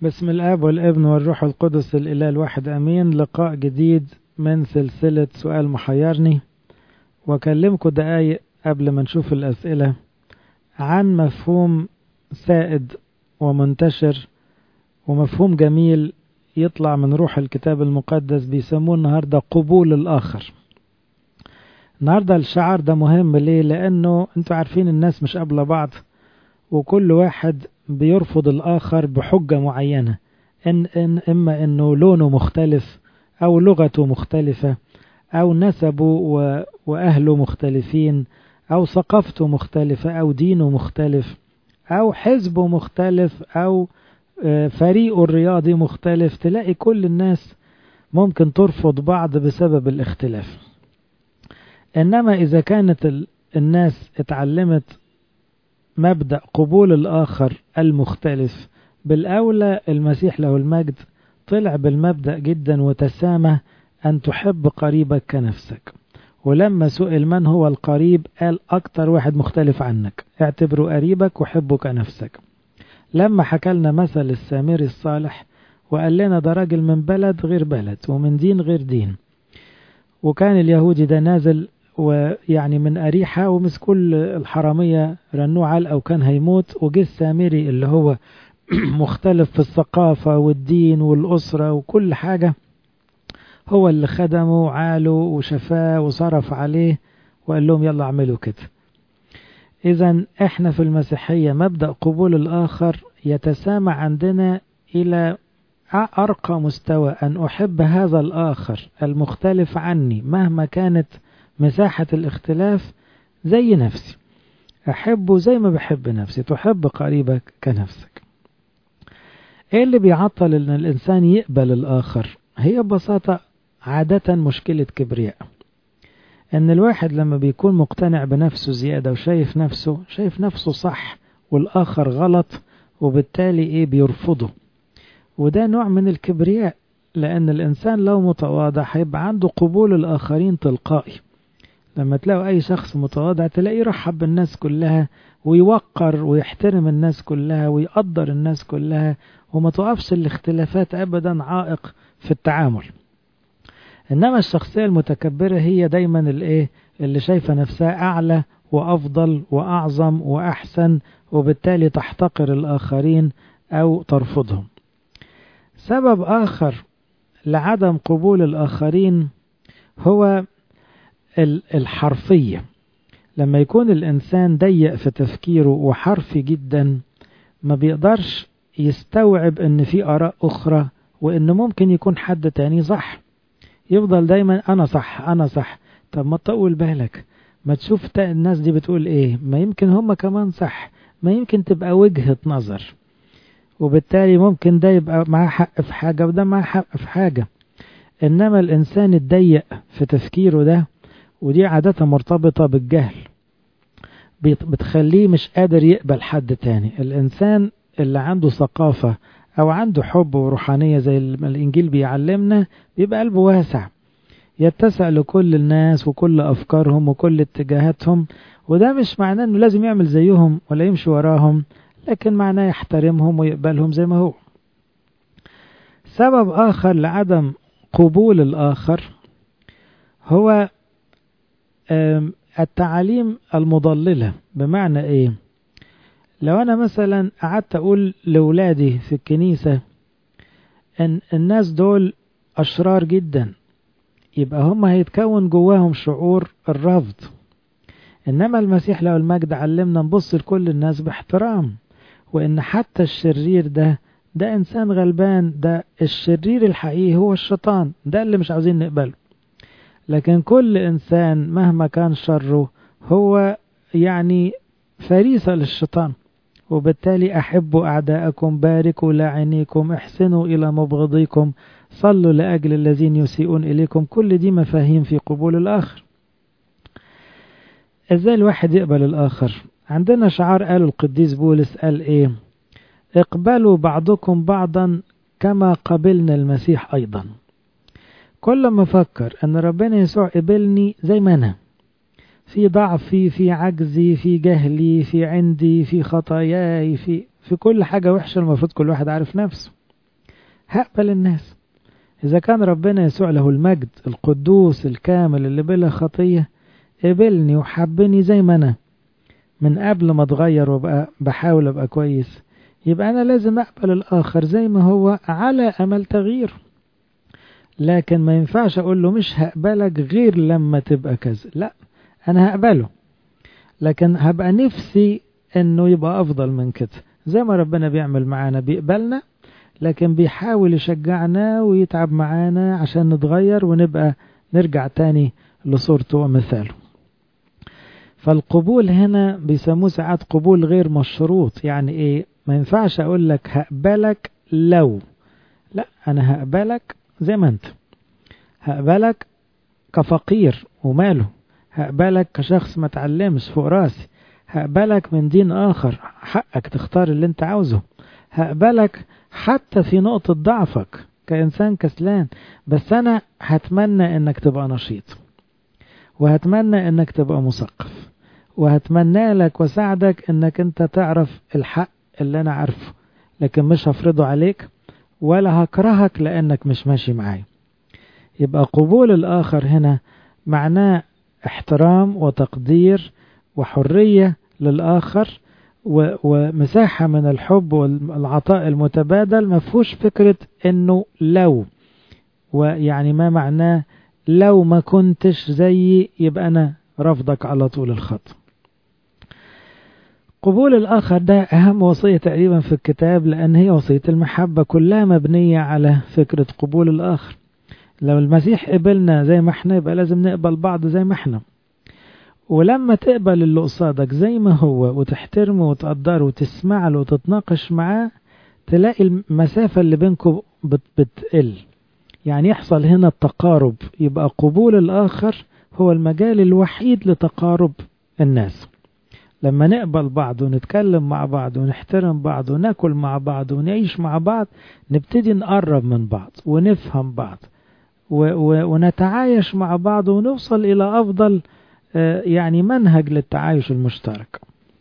بسم الاب والابن والروح القدس الاله الواحد امين لقاء جديد من سلسله سؤال محيرني واكلمكم دقايق قبل ما نشوف الاسئله عن مفهوم سائد ومنتشر ومفهوم جميل يطلع من روح الكتاب المقدس بيسموه النهارده قبول الاخر النهارده الشعار ده مهم ليه لانه انتوا عارفين الناس مش قابله بعض وكل واحد بيرفض الآخر بحجة معينة إن, إن إما إنه لونه مختلف أو لغته مختلفة أو نسبه و... وأهله مختلفين أو ثقافته مختلفة أو دينه مختلف أو حزبه مختلف أو فريقه الرياضي مختلف تلاقي كل الناس ممكن ترفض بعض بسبب الاختلاف إنما إذا كانت الناس اتعلمت مبدأ قبول الآخر المختلف بالأولى المسيح له المجد طلع بالمبدأ جدا وتسامى أن تحب قريبك كنفسك ولما سئل من هو القريب قال أكتر واحد مختلف عنك اعتبره قريبك وحبه كنفسك لما حكى لنا مثل السامري الصالح وقال لنا ده راجل من بلد غير بلد ومن دين غير دين وكان اليهودي ده نازل ويعني من أريحة ومس كل الحرامية رنوه علقة وكان هيموت وجه السامري اللي هو مختلف في الثقافة والدين والأسرة وكل حاجة هو اللي خدمه وعاله وشفاه وصرف عليه وقال لهم يلا اعملوا كده إذا احنا في المسيحية مبدأ قبول الآخر يتسامى عندنا إلى أرقى مستوى أن أحب هذا الآخر المختلف عني مهما كانت مساحة الاختلاف زي نفسي أحبه زي ما بحب نفسي تحب قريبك كنفسك إيه اللي بيعطل إن الإنسان يقبل الآخر هي ببساطة عادة مشكلة كبرياء إن الواحد لما بيكون مقتنع بنفسه زيادة وشايف نفسه شايف نفسه صح والآخر غلط وبالتالي إيه بيرفضه وده نوع من الكبرياء لأن الإنسان لو متواضع هيبقى عنده قبول الآخرين تلقائي لما تلاقوا أي شخص متواضع تلاقيه يرحب بالناس كلها ويوقر ويحترم الناس كلها ويقدر الناس كلها وما تقفش الاختلافات أبدا عائق في التعامل إنما الشخصية المتكبرة هي دايما الإيه اللي شايفة نفسها أعلى وأفضل وأعظم وأحسن وبالتالي تحتقر الآخرين أو ترفضهم سبب آخر لعدم قبول الآخرين هو الحرفية لما يكون الإنسان ضيق في تفكيره وحرفي جدا ما بيقدرش يستوعب ان في آراء أخرى وإن ممكن يكون حد تاني صح يفضل دايما أنا صح أنا صح طب ما تطول بالك ما تشوف الناس دي بتقول إيه ما يمكن هم كمان صح ما يمكن تبقى وجهة نظر وبالتالي ممكن ده يبقى معاه حق في حاجة وده معاه حق في حاجة إنما الإنسان الضيق في تفكيره ده ودي عادة مرتبطة بالجهل بتخليه مش قادر يقبل حد تاني الإنسان اللي عنده ثقافة أو عنده حب وروحانية زي ما الإنجيل بيعلمنا بيبقى قلبه واسع يتسع لكل الناس وكل أفكارهم وكل اتجاهاتهم وده مش معناه أنه لازم يعمل زيهم ولا يمشي وراهم لكن معناه يحترمهم ويقبلهم زي ما هو سبب آخر لعدم قبول الآخر هو التعاليم المضللة بمعنى ايه لو انا مثلا قعدت اقول لولادي في الكنيسة ان الناس دول اشرار جدا يبقى هم هيتكون جواهم شعور الرفض انما المسيح لو المجد علمنا نبص لكل الناس باحترام وان حتى الشرير ده ده انسان غلبان ده الشرير الحقيقي هو الشيطان ده اللي مش عاوزين نقبله لكن كل إنسان مهما كان شره هو يعني فريسة للشيطان وبالتالي أحبوا أعداءكم باركوا لاعنيكم احسنوا إلى مبغضيكم صلوا لأجل الذين يسيئون إليكم كل دي مفاهيم في قبول الآخر إزاي الواحد يقبل الآخر عندنا شعار قاله القديس بولس قال إيه اقبلوا بعضكم بعضا كما قبلنا المسيح أيضا كل ما افكر ان ربنا يسوع قبلني زي ما انا في ضعفي في عجزي في جهلي في عندي في خطاياي في في كل حاجة وحشة المفروض كل واحد عارف نفسه هقبل الناس إذا كان ربنا يسوع له المجد القدوس الكامل اللي بلا خطية قبلني وحبني زي ما أنا من قبل ما اتغير وابقى بحاول ابقى كويس يبقى انا لازم اقبل الاخر زي ما هو على امل تغيير لكن ما ينفعش اقول له مش هقبلك غير لما تبقى كذا لا انا هقبله لكن هبقى نفسي انه يبقى افضل من كده زي ما ربنا بيعمل معانا بيقبلنا لكن بيحاول يشجعنا ويتعب معانا عشان نتغير ونبقى نرجع تاني لصورته ومثاله فالقبول هنا بيسموه ساعات قبول غير مشروط يعني ايه ما ينفعش اقول لك هقبلك لو لا انا هقبلك زي ما انت هقبلك كفقير وماله هقبلك كشخص ما تعلمش فوق راسي هقبلك من دين اخر حقك تختار اللي انت عاوزه هقبلك حتى في نقطة ضعفك كإنسان كسلان بس أنا هتمنى إنك تبقى نشيط وهتمنى إنك تبقى مثقف وهتمنى لك وساعدك إنك أنت تعرف الحق اللي أنا عارفه لكن مش هفرضه عليك ولا هكرهك لأنك مش ماشي معايا يبقى قبول الآخر هنا معناه احترام وتقدير وحرية للآخر ومساحة من الحب والعطاء المتبادل ما فيهوش فكرة انه لو ويعني ما معناه لو ما كنتش زيي يبقى انا رفضك على طول الخط قبول الآخر ده أهم وصية تقريبا في الكتاب لأن هي وصية المحبة كلها مبنية على فكرة قبول الآخر لو المسيح قبلنا زي ما احنا يبقى لازم نقبل بعض زي ما احنا ولما تقبل اللي قصادك زي ما هو وتحترمه وتقدره وتسمع له وتتناقش معاه تلاقي المسافة اللي بينكم بتقل يعني يحصل هنا التقارب يبقى قبول الآخر هو المجال الوحيد لتقارب الناس لما نقبل بعض ونتكلم مع بعض ونحترم بعض وناكل مع بعض ونعيش مع بعض نبتدي نقرب من بعض ونفهم بعض ونتعايش مع بعض ونوصل إلى أفضل يعني منهج للتعايش المشترك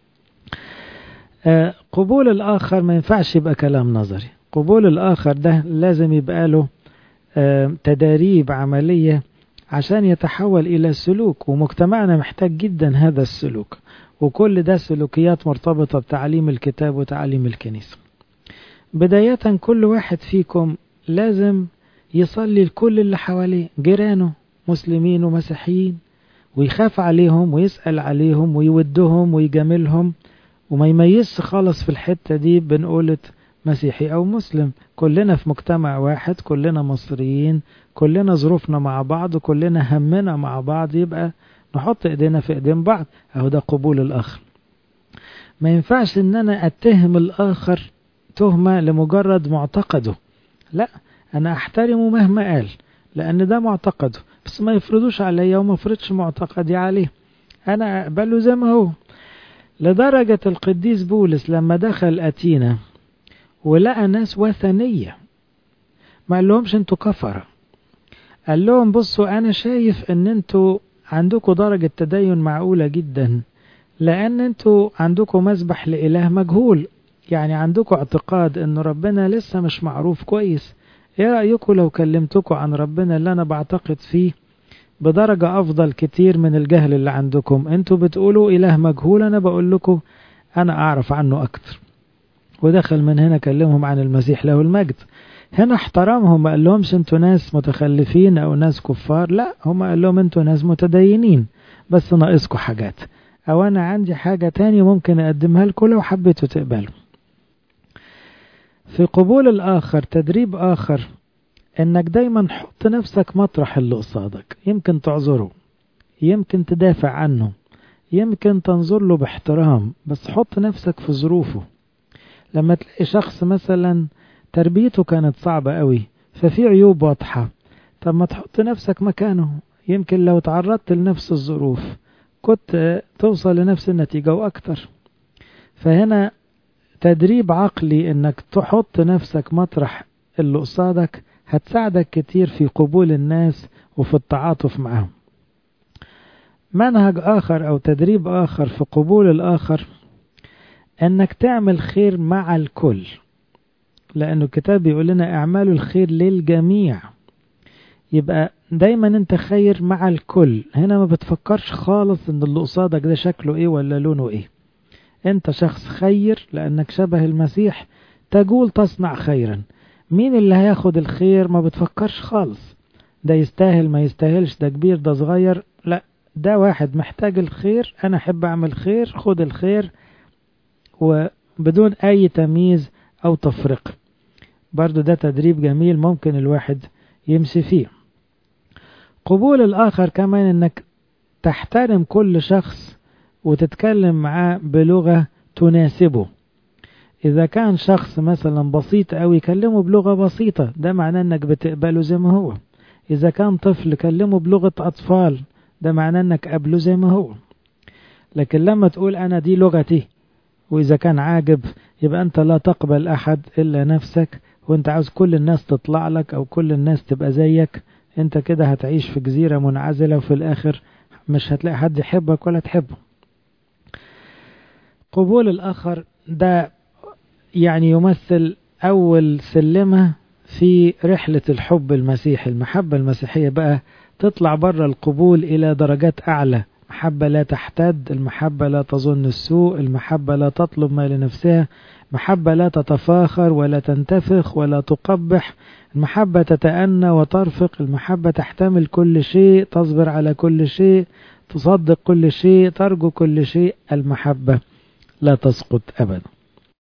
قبول الآخر ما ينفعش يبقى كلام نظري قبول الآخر ده لازم يبقى له تداريب عملية عشان يتحول إلى سلوك ومجتمعنا محتاج جدا هذا السلوك وكل ده سلوكيات مرتبطة بتعليم الكتاب وتعليم الكنيسة بداية كل واحد فيكم لازم يصلي لكل اللي حواليه جيرانه مسلمين ومسيحيين ويخاف عليهم ويسأل عليهم ويودهم ويجاملهم وما يميزش خالص في الحتة دي بنقولة مسيحي أو مسلم كلنا في مجتمع واحد كلنا مصريين كلنا ظروفنا مع بعض كلنا همنا مع بعض يبقى نحط ايدينا في ايدين بعض اهو ده قبول الاخر ما ينفعش ان انا اتهم الاخر تهمة لمجرد معتقده لا انا احترمه مهما قال لان ده معتقده بس ما يفرضوش عليا وما افرضش معتقدي عليه انا اقبله زي ما هو لدرجة القديس بولس لما دخل أتينا ولقى ناس وثنية ما قال لهمش انتوا كفرة قال لهم بصوا انا شايف ان انتوا عندكم درجة تدين معقولة جدا لان انتوا عندكم مسبح لإله مجهول يعني عندكم اعتقاد ان ربنا لسه مش معروف كويس ايه رأيكم لو كلمتكم عن ربنا اللي انا بعتقد فيه بدرجة افضل كتير من الجهل اللي عندكم انتوا بتقولوا اله مجهول انا بقول لكم انا اعرف عنه اكتر ودخل من هنا كلمهم عن المسيح له المجد هنا احترمهم ما قال لهمش انتوا ناس متخلفين او ناس كفار لا هم قال لهم انتوا ناس متدينين بس ناقصكم حاجات او انا عندي حاجة تاني ممكن اقدمها لكم لو حبيتوا تقبلوا في قبول الاخر تدريب اخر انك دايما حط نفسك مطرح اللي قصادك يمكن تعذره يمكن تدافع عنه يمكن تنظر له باحترام بس حط نفسك في ظروفه لما تلاقي شخص مثلا تربيته كانت صعبة قوي ففي عيوب واضحة طب ما تحط نفسك مكانه يمكن لو تعرضت لنفس الظروف كنت توصل لنفس النتيجة وأكتر فهنا تدريب عقلي انك تحط نفسك مطرح اللي قصادك هتساعدك كتير في قبول الناس وفي التعاطف معهم منهج آخر أو تدريب آخر في قبول الآخر انك تعمل خير مع الكل لأنه الكتاب بيقول لنا اعملوا الخير للجميع يبقى دايما انت خير مع الكل هنا ما بتفكرش خالص ان اللي قصادك ده شكله ايه ولا لونه ايه انت شخص خير لانك شبه المسيح تقول تصنع خيرا مين اللي هياخد الخير ما بتفكرش خالص ده يستاهل ما يستاهلش ده كبير ده صغير لا ده واحد محتاج الخير انا احب اعمل خير خد الخير وبدون اي تمييز او تفرقه برضو ده تدريب جميل ممكن الواحد يمشي فيه قبول الآخر كمان انك تحترم كل شخص وتتكلم معاه بلغة تناسبه إذا كان شخص مثلا بسيط أو يكلمه بلغة بسيطة ده معناه أنك بتقبله زي ما هو إذا كان طفل كلمه بلغة أطفال ده معناه أنك قبله زي ما هو لكن لما تقول أنا دي لغتي وإذا كان عاجب يبقى أنت لا تقبل أحد إلا نفسك وأنت عاوز كل الناس تطلع لك أو كل الناس تبقى زيك أنت كده هتعيش في جزيرة منعزلة وفي الآخر مش هتلاقي حد يحبك ولا تحبه قبول الآخر ده يعني يمثل أول سلمة في رحلة الحب المسيحي المحبة المسيحية بقى تطلع بره القبول إلى درجات أعلى محبة لا تحتد المحبة لا تظن السوء المحبة لا تطلب ما لنفسها محبة لا تتفاخر ولا تنتفخ ولا تقبح المحبة تتأنى وترفق المحبة تحتمل كل شيء تصبر على كل شيء تصدق كل شيء ترجو كل شيء المحبة لا تسقط أبدا